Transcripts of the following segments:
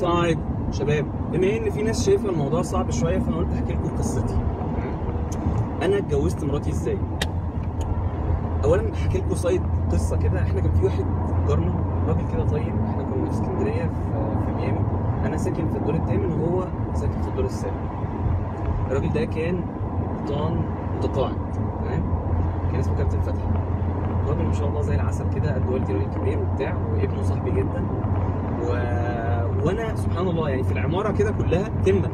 السلام عليكم شباب بما ان في ناس شايفه الموضوع صعب شويه فانا قلت احكي لكم قصتي انا اتجوزت مراتي ازاي اولا احكي لكم سايد قصه كده احنا كان في واحد جارنا راجل كده طيب احنا كنا في اسكندريه في, في ميامي انا ساكن في الدور الثامن وهو ساكن في الدور السابع الراجل ده كان قبطان متقاعد تمام كان اسمه كابتن فتحي راجل ما شاء الله زي العسل كده قد والدي راجل كبير وبتاع وابنه صاحبي جدا و... وانا سبحان الله يعني في العماره كده كلها تمه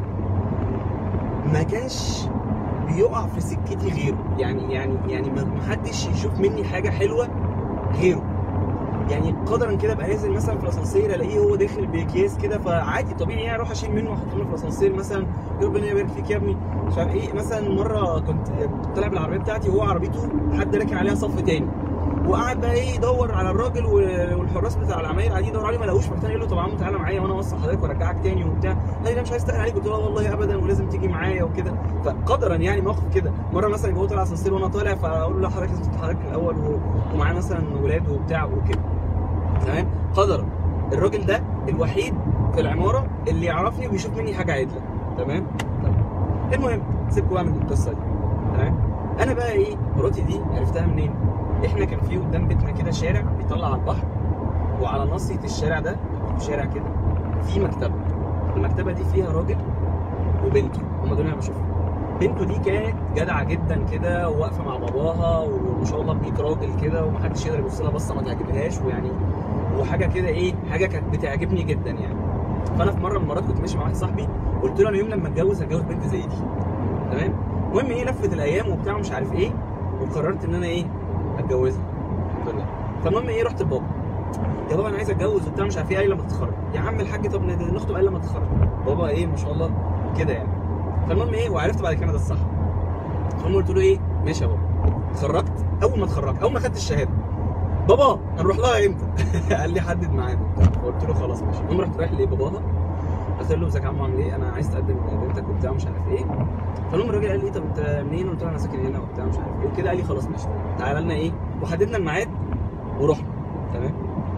ما كانش بيقع في سكتي غيره يعني يعني يعني ما ما حدش يشوف مني حاجه حلوه غيره يعني قدرا كده ابقى نازل مثلا في الاسانسير الاقيه هو داخل باكياس كده فعادي طبيعي يعني اروح اشيل منه واحطه له في الاسانسير مثلا يقول ربنا يبارك فيك يا ابني مش عارف ايه مثلا مره كنت كنت طالع بالعربيه بتاعتي وهو عربيته حد راكن عليها صف تاني وقعد بقى ايه يدور على الراجل والحراس بتاع العماير قاعدين يدوروا عليه ما لقوش فقلت له طب يا عم تعالى معايا وانا اوصل حضرتك وارجعك تاني وبتاع قال لي لا مش عايز استقل عليك قلت له والله ابدا ولازم تيجي معايا وكده فقدرا يعني موقف كده مره مثلا يبقى هو طالع اسانسير وانا طالع فاقول له لا حضرتك لازم تتحرك الاول و- ومعاه مثلا ولاد وبتاع وكده تمام قدرا الراجل ده الوحيد في العماره اللي يعرفني ويشوف مني حاجه عدله تمام طب. المهم سيبكم بقى من القصه دي تمام انا بقى ايه مراتي دي عرفتها منين احنا كان في قدام بيتنا كده شارع بيطلع على البحر وعلى ناصيه الشارع ده شارع كده في مكتبه المكتبه دي فيها راجل وبنته هم دول انا بشوفهم بنته دي كانت جدعه جدا كده وواقفه مع باباها وما شاء الله بيك راجل كده ومحدش يقدر يبص لها بصه ما تعجبهاش ويعني وحاجه كده ايه حاجه كانت بتعجبني جدا يعني فانا في مره من المرات كنت ماشي مع واحد صاحبي قلت له انا يوم لما اتجوز هتجوز بنت زي دي تمام المهم ايه لفت الايام وبتاع مش عارف ايه وقررت ان انا ايه اتجوزها الحمد لله فالمهم ايه رحت لبابا يا بابا انا عايز اتجوز وبتاع مش عارف ايه قال لما تتخرج يا عم الحاج طب نخطب قال لما تتخرج بابا ايه ما شاء الله كده يعني فالمهم ايه وعرفت بعد كده ده الصح فالمهم قلت له ايه ماشي يا بابا اتخرجت اول ما اتخرجت اول ما خدت الشهاده بابا هنروح لها امتى؟ قال لي حدد ميعاد وبتاع فقلت له خلاص ماشي المهم رحت رايح لباباها قلت له ازيك يا عم عامل ايه؟ انا عايز تقدم بنتك وبتاع مش عارف ايه فالمهم الراجل قال لي طب انت منين؟ قلت له انا ساكن هنا وبتاع مش عارف ايه وكده قال لي خلاص ماشي تعالى لنا ايه؟ وحددنا الميعاد ورحنا تمام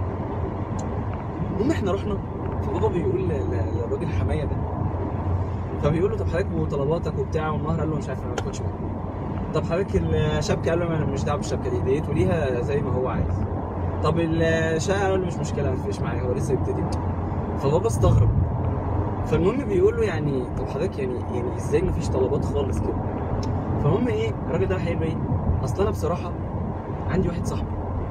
المهم احنا رحنا فبابا بيقول ل- ل- للراجل حمايه ده فبيقول له طب حضرتك وطلباتك وبتاع والمهر قال له مش عارف انا ما باخدش مهر طب حضرتك الشبكه قال له انا مش دعوه بالشبكه دي ديته ليها زي ما هو عايز طب الشقه قال له مش مشكله ما تفرقش معايا هو لسه يبتدي فبابا استغرب فالمهم بيقول له يعني طب حضرتك يعني يعني ازاي ما فيش طلبات خالص كده فالمهم ايه الراجل ده راح قايل له ايه اصل انا بصراحه عندي واحد صاحبي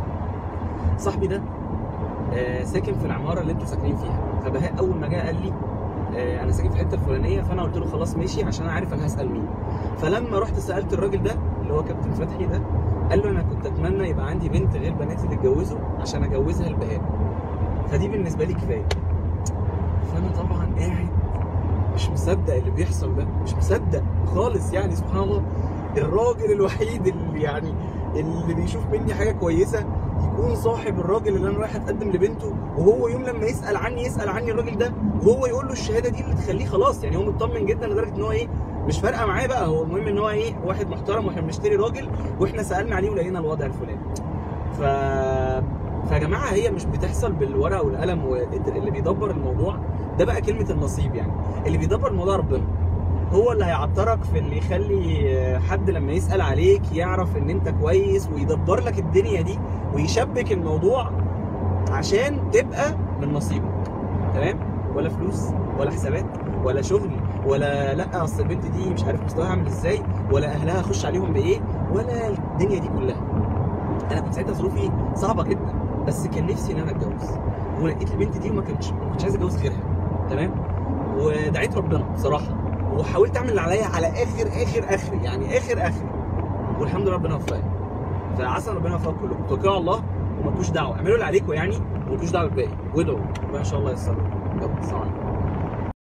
صاحبي ده آه ساكن في العماره اللي انتوا ساكنين فيها فبهاء اول ما جه قال لي آه انا ساكن في الحته الفلانيه فانا قلت له خلاص ماشي عشان انا عارف انا هسال مين فلما رحت سالت الراجل ده اللي هو كابتن فتحي ده قال له انا كنت اتمنى يبقى عندي بنت غير بناتي اللي اتجوزوا عشان اجوزها لبهاء فدي بالنسبه لي كفايه فانا طبعا قاعد مش مصدق اللي بيحصل ده مش مصدق خالص يعني سبحان الله الراجل الوحيد اللي يعني اللي بيشوف مني حاجه كويسه يكون صاحب الراجل اللي انا رايح اتقدم لبنته وهو يوم لما يسال عني يسال عني الراجل ده وهو يقول له الشهاده دي اللي تخليه خلاص يعني هو مطمن جدا لدرجه ان هو ايه مش فارقه معاه بقى هو المهم ان هو ايه واحد محترم واحنا بنشتري راجل واحنا سالنا عليه ولقينا الوضع الفلاني ف فيا جماعه هي مش بتحصل بالورقه والقلم واللي بيدبر الموضوع ده بقى كلمه النصيب يعني اللي بيدبر الموضوع ربنا هو اللي هيعطرك في اللي يخلي حد لما يسال عليك يعرف ان انت كويس ويدبر لك الدنيا دي ويشبك الموضوع عشان تبقى من نصيبك تمام ولا فلوس ولا حسابات ولا شغل ولا لا اصل البنت دي مش عارف مستواها عامل ازاي ولا اهلها اخش عليهم بايه ولا الدنيا دي كلها انا كنت ساعتها ظروفي صعبه جدا بس كان نفسي ان انا اتجوز ولقيت البنت دي وما كنتش ما كنتش عايز اتجوز غيرها تمام ودعيت ربنا بصراحه وحاولت اعمل اللي عليا على اخر اخر اخر يعني اخر اخر والحمد لله ربنا وفقني فعسى ربنا يوفقكم كلكم توكلوا على الله ومالكوش دعوه اعملوا اللي عليكم يعني ومالكوش دعوه بالباقي وادعوا ربنا ان شاء الله ييسر يلا السلام عليكم